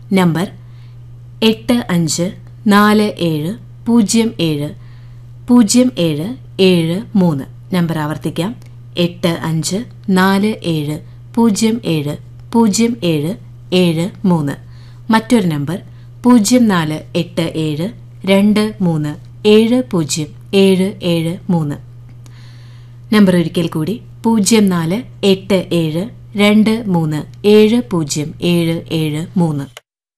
number എട്ട് അഞ്ച് നാല് ഏഴ് പൂജ്യം ഏഴ് പൂജ്യം ഏഴ് ഏഴ് മൂന്ന് നമ്പർ ആവർത്തിക്കാം എട്ട് അഞ്ച് നാല് ഏഴ് പൂജ്യം ഏഴ് പൂജ്യം ഏഴ് ഏഴ് മൂന്ന് മറ്റൊരു നമ്പർ പൂജ്യം നാല് എട്ട് ഏഴ് രണ്ട് മൂന്ന് ഏഴ് പൂജ്യം ഏഴ് ഏഴ് മൂന്ന് നമ്പർ ഒരിക്കൽ കൂടി പൂജ്യം നാല് എട്ട് ഏഴ് രണ്ട് മൂന്ന് ഏഴ് പൂജ്യം ഏഴ് ഏഴ് മൂന്ന്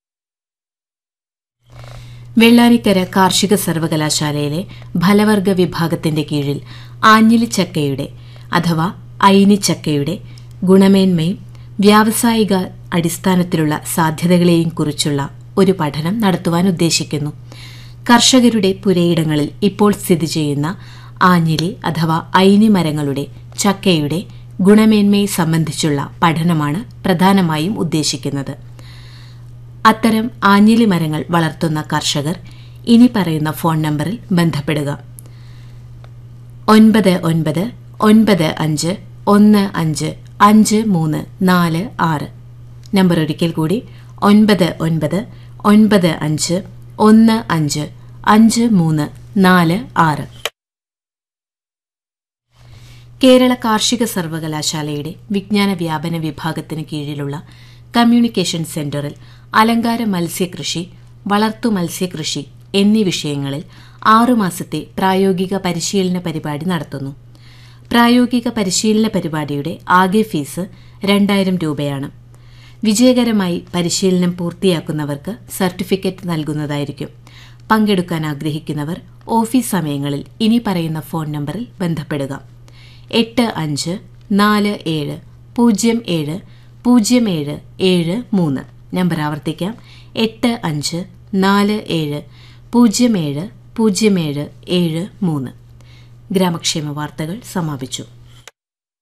വെള്ളാനിക്കര കാർഷിക സർവകലാശാലയിലെ ഫലവർഗ വിഭാഗത്തിന്റെ കീഴിൽ ആഞ്ഞിലിച്ചക്കയുടെ അഥവാ അയിനിച്ചക്കയുടെ ഗുണമേന്മയും വ്യാവസായിക അടിസ്ഥാനത്തിലുള്ള സാധ്യതകളെയും കുറിച്ചുള്ള ഒരു പഠനം നടത്തുവാൻ ഉദ്ദേശിക്കുന്നു കർഷകരുടെ പുരയിടങ്ങളിൽ ഇപ്പോൾ സ്ഥിതി ചെയ്യുന്ന ആഞ്ഞിലി അഥവാ അയിനി മരങ്ങളുടെ ചക്കയുടെ ഗുണമേന്മയെ സംബന്ധിച്ചുള്ള പഠനമാണ് പ്രധാനമായും ഉദ്ദേശിക്കുന്നത് അത്തരം ആഞ്ഞിലി മരങ്ങൾ വളർത്തുന്ന കർഷകർ ഇനി പറയുന്ന ഫോൺ നമ്പറിൽ ബന്ധപ്പെടുക ഒൻപത് ഒൻപത് ഒൻപത് അഞ്ച് ഒന്ന് അഞ്ച് അഞ്ച് മൂന്ന് നാല് ആറ് നമ്പർ ഒരിക്കൽ കൂടി ഒൻപത് ഒൻപത് ഒൻപത് അഞ്ച് ഒന്ന് അഞ്ച് അഞ്ച് മൂന്ന് നാല് ആറ് കേരള കാർഷിക സർവകലാശാലയുടെ വിജ്ഞാന വ്യാപന വിഭാഗത്തിന് കീഴിലുള്ള കമ്മ്യൂണിക്കേഷൻ സെന്ററിൽ അലങ്കാര മത്സ്യകൃഷി വളർത്തു മത്സ്യകൃഷി എന്നീ വിഷയങ്ങളിൽ ആറുമാസത്തെ പ്രായോഗിക പരിശീലന പരിപാടി നടത്തുന്നു പ്രായോഗിക പരിശീലന പരിപാടിയുടെ ആകെ ഫീസ് രണ്ടായിരം രൂപയാണ് വിജയകരമായി പരിശീലനം പൂർത്തിയാക്കുന്നവർക്ക് സർട്ടിഫിക്കറ്റ് നൽകുന്നതായിരിക്കും പങ്കെടുക്കാൻ ആഗ്രഹിക്കുന്നവർ ഓഫീസ് സമയങ്ങളിൽ ഇനി പറയുന്ന ഫോൺ നമ്പറിൽ ബന്ധപ്പെടുക എട്ട് അഞ്ച് നാല് ഏഴ് പൂജ്യം ഏഴ് പൂജ്യം ഏഴ് ഏഴ് മൂന്ന് നമ്പർ ആവർത്തിക്കാം എട്ട് അഞ്ച് നാല് ഏഴ് പൂജ്യം ഏഴ് പൂജ്യം ഏഴ് ഏഴ് മൂന്ന് ഗ്രാമക്ഷേമ വാർത്തകൾ സമാപിച്ചു